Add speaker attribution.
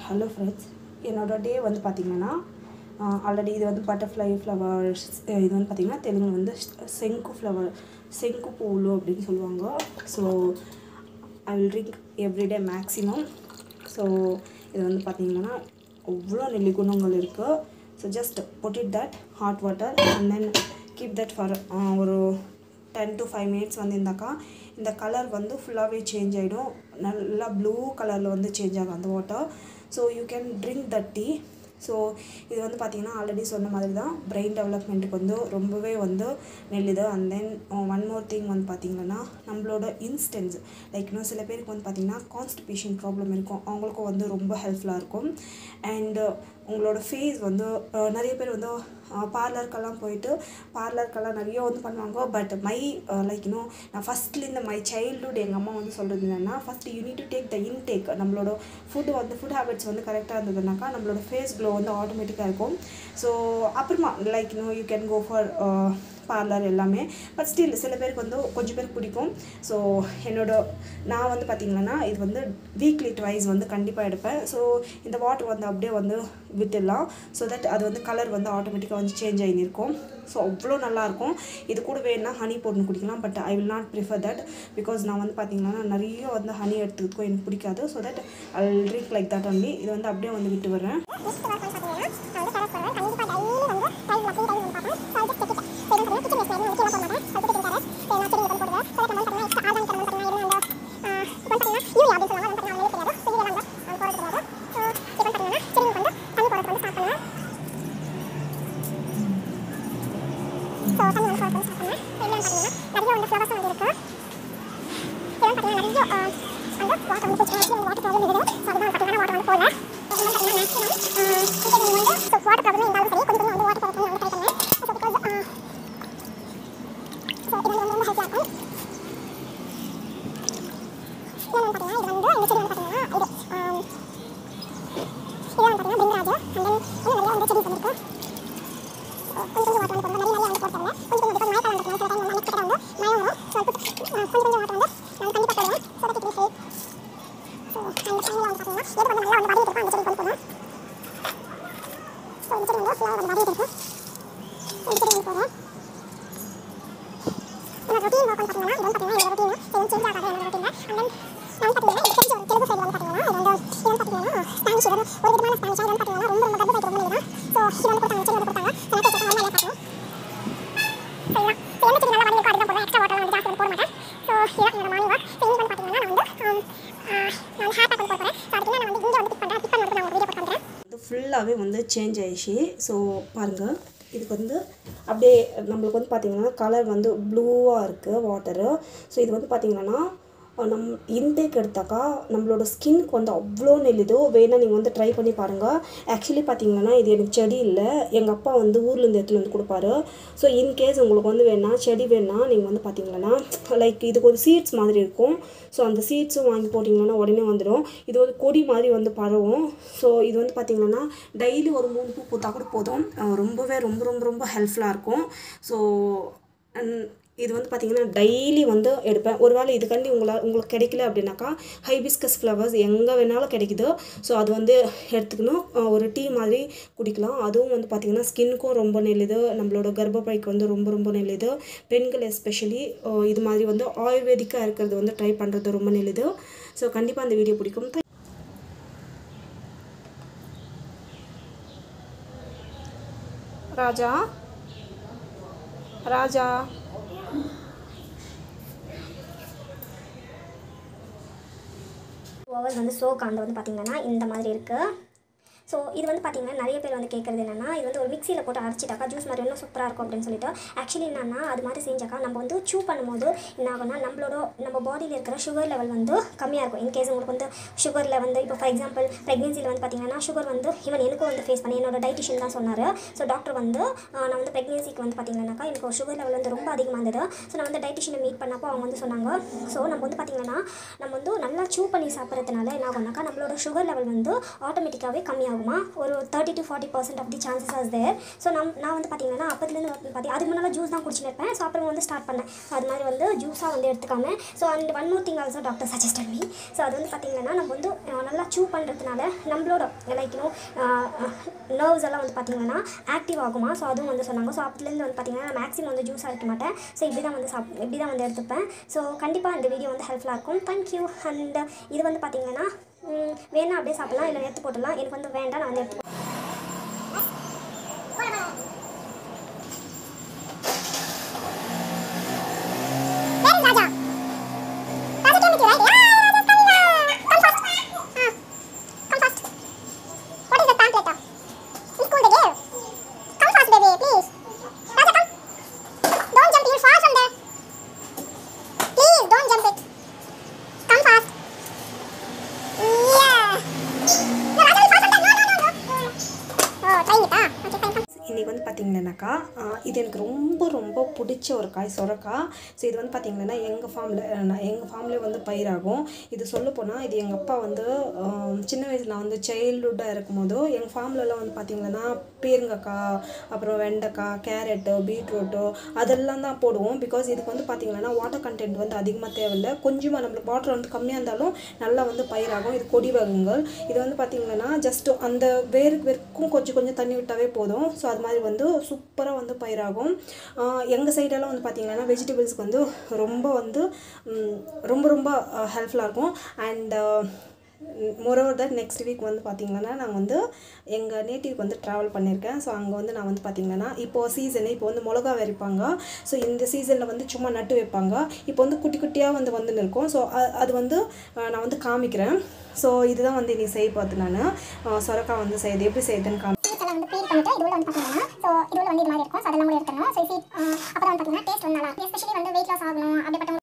Speaker 1: Hello friends என்னோட டே வந்து பார்த்திங்கன்னா ஆல்ரெடி இது வந்து பட்டர்ஃப்ளை ஃப்ளவர்ஸ் இது வந்து பார்த்திங்கன்னா தெலுங்கு வந்து செங்கு ஃப்ளவர் செங்கு பூலு அப்படின்னு சொல்லுவாங்க so I will drink everyday maximum so இது வந்து பார்த்திங்கன்னா அவ்வளோ நெல்லி குணங்கள் இருக்குது so just put it that hot water and then keep that for uh, ஒரு டென் டு ஃபைவ் மினிட்ஸ் வந்து இருந்தாக்கா இந்த கலர் வந்து ஃபுல்லாகவே சேஞ்ச் ஆகிடும் நல்லா ப்ளூ கலரில் வந்து சேஞ்ச் ஆகும் அந்த water so you can drink that tea so இது வந்து பார்த்திங்கன்னா ஆல்ரெடி சொன்ன மாதிரி தான் பிரெயின் டெவலப்மெண்ட்டுக்கு வந்து ரொம்பவே வந்து நெல்லுது and then one more thing வந்து பார்த்திங்கன்னா நம்மளோட இன்ஸ்டன்ஸ் லைக் இன்னும் சில பேருக்கு வந்து பார்த்திங்கன்னா கான்ஸ்டிபேஷன் ப்ராப்ளம் இருக்கும் அவங்களுக்கும் வந்து ரொம்ப ஹெல்ப்ஃபுல்லாக இருக்கும் அண்டு உங்களோட ஃபேஸ் வந்து அஹ், நிறைய பேர் வந்து பார்லருக்கெல்லாம் போயிட்டு பார்லருக்கெல்லாம் நிறைய வந்து பண்ணுவாங்க பட் மை லைக் இன்னும் நான் ஃபஸ்ட்லேருந்து மை சைல்டுஹுட் எங்கள் அம்மா வந்து சொல்கிறது என்னென்னா first you need to take the intake நம்மளோட ஃபுட்டு வந்து ஃபுட் ஹேபிட்ஸ் வந்து கரெக்டாக இருந்ததுனாக்கா நம்மளோட ஃபேஸ் க்ளோ வந்து ஆட்டோமேட்டிக்காக இருக்கும் ஸோ அப்புறமா லைக் இன்னும் you can go for parlour எல்லாமே பட் ஸ்டில் சில பேருக்கு வந்து கொஞ்சம் பேருக்கு பிடிக்கும் ஸோ என்னோட நான் வந்து பார்த்திங்கன்னா இது வந்து வீக்லி ட்வைஸ் வந்து கண்டிப்பாக எடுப்பேன் ஸோ இந்த வாட்டர் வந்து அப்படியே வந்து விட்டுடலாம் ஸோ தட் அது வந்து கலர் வந்து ஆட்டோமேட்டிக்காக வந்து சேஞ்ச் ஆகி இருக்கும் ஸோ அவ்வளோ நல்லாயிருக்கும் இது கூட வேணும்னா ஹனி போட்டு குடிக்கலாம் but I will not prefer that because நான் வந்து பார்த்திங்கன்னா நிறைய வந்து ஹனி எடுத்துக்கிறதுக்கும் எனக்கு பிடிக்காது so that I will drink like that only இது வந்து அப்படியே வந்து விட்டு வரேன் இது ஃபுல்லாகவே வந்து சேஞ்ச் ஆயிடுச்சு ஸோ பாருங்கள் இதுக்கு வந்து அப்படியே நம்மளுக்கு வந்து பார்த்திங்கன்னா கலர் வந்து ப்ளூவாக இருக்குது வாட்டரு ஸோ இது வந்து பார்த்திங்கன்னா நம் இன்டேக் எடுத்தாக்கா நம்மளோட ஸ்கின்க்கு வந்து அவ்வளோ நெல்லுதோ வேணால் நீங்கள் வந்து ட்ரை பண்ணி பாருங்கள் ஆக்சுவலி பார்த்தீங்கன்னா இது எனக்கு செடி இல்லை எங்கள் அப்பா வந்து ஊர்லேருந்து எடுத்துகிட்டு வந்து கொடுப்பாரு ஸோ இன்கேஸ் உங்களுக்கு வந்து வேணா செடி வேணா நீங்கள் வந்து பார்த்தீங்கன்னா லைக் இதுக்கு ஒரு சீட்ஸ் மாதிரி இருக்கும் ஸோ அந்த சீட்ஸும் வாங்கி போட்டிங்கன்னா உடனே வந்துடும் இது ஒரு கொடி மாதிரி வந்து பரவும் ஸோ இது வந்து பார்த்திங்கன்னா டெய்லி ஒரு மூணு பூ பூத்தா கூட போதும் அஹ் ரொம்பவே ரொம்ப ரொம்ப ரொம்ப ஹெல்ப்ஃபுல்லாக இருக்கும் ஸோ இது வந்து பார்த்திங்கன்னா டெய்லி வந்து எடுப்பேன் ஒருவேளை இதுக்காண்டி உங்களால் உங்களுக்கு கிடைக்கல அப்படின்னாக்கா ஹைபிஸ்கஸ் ஃப்ளவர்ஸ் எங்கே வேணாலும் கிடைக்குது ஸோ அது வந்து எடுத்துக்கணும் அஹ் ஒரு டீ மாதிரி குடிக்கலாம் அதுவும் வந்து பார்த்திங்கன்னா ஸ்கின்னுக்கும் ரொம்ப நல்லது நம்மளோட கர்ப்பப்பைக்கு வந்து ரொம்ப ரொம்ப நல்லது பெண்கள் எஸ்பெஷலி இது மாதிரி வந்து ஆயுர்வேதிக்காக இருக்கிறது வந்து ட்ரை பண்ணுறது ரொம்ப நல்லது ஸோ கண்டிப்பாக அந்த வீடியோ பிடிக்கும் ராஜா ராஜா
Speaker 2: டூ ஹவர்ஸ் வந்து சோக் ஆனது வந்து பார்த்திங்கன்னா இந்த மாதிரி இருக்குது ஸோ இது வந்து பார்த்தீங்கன்னா நிறைய பேர் வந்து கேட்குறது என்னன்னா இது வந்து ஒரு மிக்சியில் போட்டு அரைச்சிட்டாக்கா ஜூஸ் மாதிரி இன்னும் சூப்பராக இருக்கும் அப்படின்னு சொல்லிட்டு ஆக்சுவலி என்னன்னா அது மாதிரி செஞ்சாக்கா நம்ம வந்து சூ பண்ணும்போது என்ன ஆகும்னா நம்மளோட நம்ம பாடியில் இருக்கிற சுகர் லெவல் வந்து கம்மியாக இருக்கும் இன்கேஸ் உங்களுக்கு வந்து சுகரில் வந்து இப்போ ஃபார் எக்ஸாம்பிள் ப்ரெக்னென்சியில் வந்து பார்த்தீங்கன்னா சுகர் வந்து ஈவன் எனக்கும் வந்து ஃபேஸ் பண்ணி என்னோட டயட்டிஷியன் தான் சொன்னார் ஸோ டாக்டர் வந்து ஆஹ், நான் வந்து ப்ரெக்னென்சிக்கு வந்து பார்த்தீங்கன்னாக்கா எனக்கு சுகர் லெவல் வந்து ரொம்ப அதிகமாக இருந்தது ஸோ நான் வந்து டயட்டிஷியனை மீட் பண்ணப்போ அவங்க வந்து சொன்னாங்க ஸோ நம்ம வந்து பார்த்தீங்கன்னா நம்ம வந்து நல்லா சூ பண்ணி சாப்பிட்றதுனால என்ன ஆகும்னாக்கா நம்மளோட சுகர் லெவல் வந்து ஆட்டோமேட்டிக்காகவே கம்மியாகும் ஆகுமா ஒரு thirty to forty percent of the chances as there so நம் நான் வந்து பார்த்தீங்கன்னா அப்பத்துலேருந்து வந்து பார்த்தி அதுக்கு முன்னால் ஜூஸ் தான் குடிச்சுன்னு இருப்பேன் ஸோ அப்புறம் வந்து ஸ்டார்ட் பண்ணேன் ஸோ அது மாதிரி வந்து ஜூஸாக வந்து எடுத்துக்காம so and one more thing also doctor suggested me so அது வந்து பார்த்தீங்கன்னா நம்ம வந்து அஹ், நல்லா சூ பண்ணுறதுனால நம்மளோட லைக் யூனோ நர்வ்ஸ் எல்லாம் வந்து பார்த்தீங்கன்னா ஆக்டிவ் ஆகுமா ஸோ அதுவும் வந்து சொன்னாங்க ஸோ அப்பத்துலேருந்து வந்து பார்த்தீங்கன்னா மேக்ஸிமம் வந்து ஜூஸ் அடிக்க மாட்டேன் ஸோ இப்படி தான் வந்து சாப் இப்படி தான் வந்து எடுத்துப்பேன் ஸோ கண்டிப்பாக இந்த வீடியோ வந்து ஹெல்ப்ஃபுல்லாக இருக்கும் தேங்க்யூ அண்ட் இது வந்து பார்த்தீங்கன்னா ம், வேணா அப்படியே சாப்பிடலாம் இல்லை எடுத்து போட்டுடலாம் எனக்கு வந்து வேண்டாம் நான் வந்து எடுத்து
Speaker 3: Where is Raja? Raja came with you, right? Yeah, Raja's coming now. Come fast. Ah, come fast. What is the pamphlet? Which school they gave? Come fast, baby, please. Raja, come. Don't jump. You're far from there. Please, don't jump it. Come fast. Yeah. No, Raja, you're far from there. No, no, no, no. Oh, trying it, ah. Okay, fine, come.
Speaker 1: இன்றைக்கி வந்து பார்த்திங்கன்னாக்கா இது எனக்கு ரொம்ப ரொம்ப பிடிச்ச ஒரு காய் சொரக்காய் ஸோ இது வந்து பார்த்திங்கன்னா எங்கள் ஃபார்மில் நான் எங்கள் ஃபார்ம்லேயே வந்து பயிராகும் இது சொல்லப் போனால் இது எங்கள் அப்பா வந்து ஆஹ், சின்ன வயசில் நான் வந்து சைல்டுஹுட்டாக இருக்கும்போது எங்கள் ஃபார்ம்லலாம் வந்து பார்த்திங்கன்னா பேருங்கக்காய் அப்புறம் வெண்டைக்காய் கேரட்டு பீட்ரூட்டு அதெல்லாம் தான் போடுவோம் பிகாஸ் இதுக்கு வந்து பார்த்திங்கன்னா வாட்டர் கண்டென்ட் வந்து அதிகமாக தேவையில்லை கொஞ்சமாக நம்மளுக்கு வாட்டர் வந்து கம்மியாக இருந்தாலும் நல்லா வந்து பயிராகும் இது கொடி வகைகள் இது வந்து பார்த்திங்கன்னா ஜஸ்ட் அந்த வேருக்கு வேருக்கும் கொஞ்சம் கொஞ்சம் தண்ணி விட்டாவே போதும் ஸோ அது மாதிரி வந்து சூப்பராக வந்து பயிராகும் எங்கள் சைடெல்லாம் வந்து பார்த்திங்கன்னா வெஜிடபிள்ஸ்க்கு வந்து ரொம்ப வந்து ம், ரொம்ப ரொம்ப ஹெல்ப்ஃபுல்லாக இருக்கும் and moreover that next week வந்து பார்த்திங்கன்னா நான் வந்து எங்கள் நேட்டிவ்க்கு வந்து ட்ராவல் பண்ணியிருக்கேன் ஸோ அங்கே வந்து நான் வந்து பார்த்திங்கன்னா இப்போது சீசனு இப்போ வந்து மிளகா விதைப்பாங்க ஸோ இந்த சீசனில் வந்து சும்மா நட்டு வைப்பாங்க இப்போ வந்து குட்டி குட்டியாக வந்து வந்துன்னு இருக்கும் ஸோ அது வந்து அஹ், நான் வந்து காமிக்கிறேன் ஸோ இதுதான் வந்து இன்னைக்கு செய்ய பார்த்து நான் சொரக்காய் வந்து செய்யுது எப்படி செய்யுதுன்னு காமி
Speaker 3: சீட்ஸ் எல்லாம் வந்து ப்ரீ பண்ணிட்டு இது உள்ள வந்து பார்த்தீங்கன்னா ஸோ இது உள்ள வந்து இது மாதிரி இருக்கும் ஸோ அதெல்லாம் கூட எடுக்கணும் ஸோ சீட் அப்புறம் வந்து பார்த்தீங்கன்னா டேஸ்ட் வந்து நல்லா எஸ்பெஷலி வந்து வெயிட் லாஸ் ஆகணும் அப்படிப்பட்ட